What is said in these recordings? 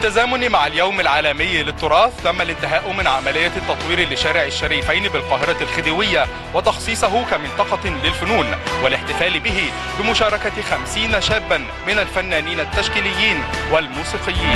بالتزامن مع اليوم العالمي للتراث تم الانتهاء من عملية التطوير لشارع الشريفين بالقاهرة الخديوية وتخصيصه كمنطقة للفنون والاحتفال به بمشاركة خمسين شابا من الفنانين التشكيليين والموسيقيين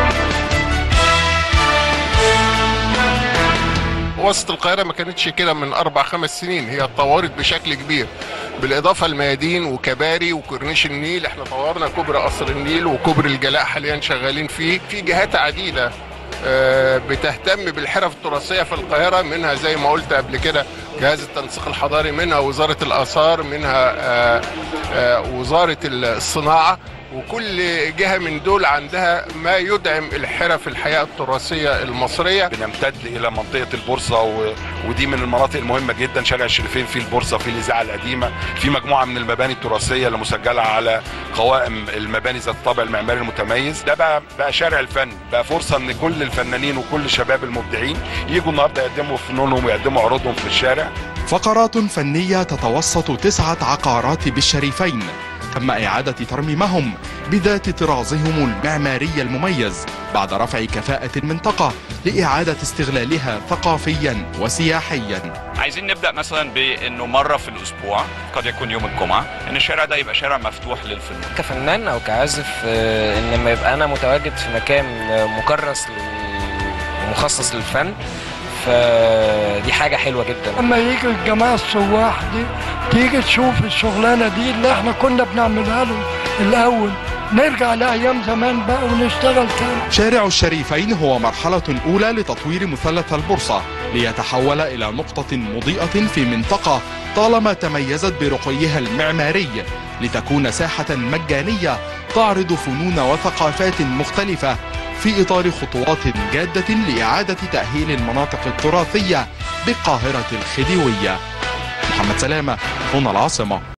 وسط القاهره ما كانتش كده من اربع خمس سنين هي اتطورت بشكل كبير بالاضافه لميادين وكباري وكورنيش النيل احنا طورنا كوبري قصر النيل وكوبري الجلاء حاليا شغالين فيه في جهات عديده آه، بتهتم بالحرف التراثيه في القاهره منها زي ما قلت قبل كده جهاز التنسيق الحضاري منها وزاره الاثار منها آه، آه، وزاره الصناعه وكل جهه من دول عندها ما يدعم الحرف الحياه التراثيه المصريه بنمتد الى منطقه البورصه و... ودي من المناطق المهمه جدا شارع الشريفين فيه البورصه فيه الاذاعه القديمه في مجموعه من المباني التراثيه اللي مسجله على قوائم المباني ذات الطابع المعماري المتميز ده بقى بقى شارع الفن بقى فرصه ان كل الفنانين وكل الشباب المبدعين يجوا النهارده يقدموا فنونهم ويقدموا عروضهم في الشارع فقرات فنية تتوسط تسعة عقارات بالشريفين تم إعادة ترميمهم بذات طرازهم المعماري المميز بعد رفع كفاءة المنطقة لإعادة استغلالها ثقافيا وسياحيا عايزين نبدا مثلا بانه مره في الاسبوع قد يكون يوم الجمعه ان الشارع ده يبقى شارع مفتوح للفنون كفنان او كعازف آه، ان لما يبقى انا متواجد في مكان آه، مكرس لل- ومخصص للفن فدي حاجه حلوه جدا لما يجي الجماعة السواح دي تيجي تشوف الشغلانة دي اللي احنا كنا بنعملها لهم الأول نرجع لأيام زمان بقى ونشتغل تاني شارع الشريفين هو مرحلة أولى لتطوير مثلث البورصة ليتحول إلى نقطة مضيئة في منطقة طالما تميزت برقيها المعماري لتكون ساحة مجانية تعرض فنون وثقافات مختلفة في إطار خطوات جادة لإعادة تأهيل المناطق التراثية بالقاهرة الخديوية محمد سلامة هنا العاصمة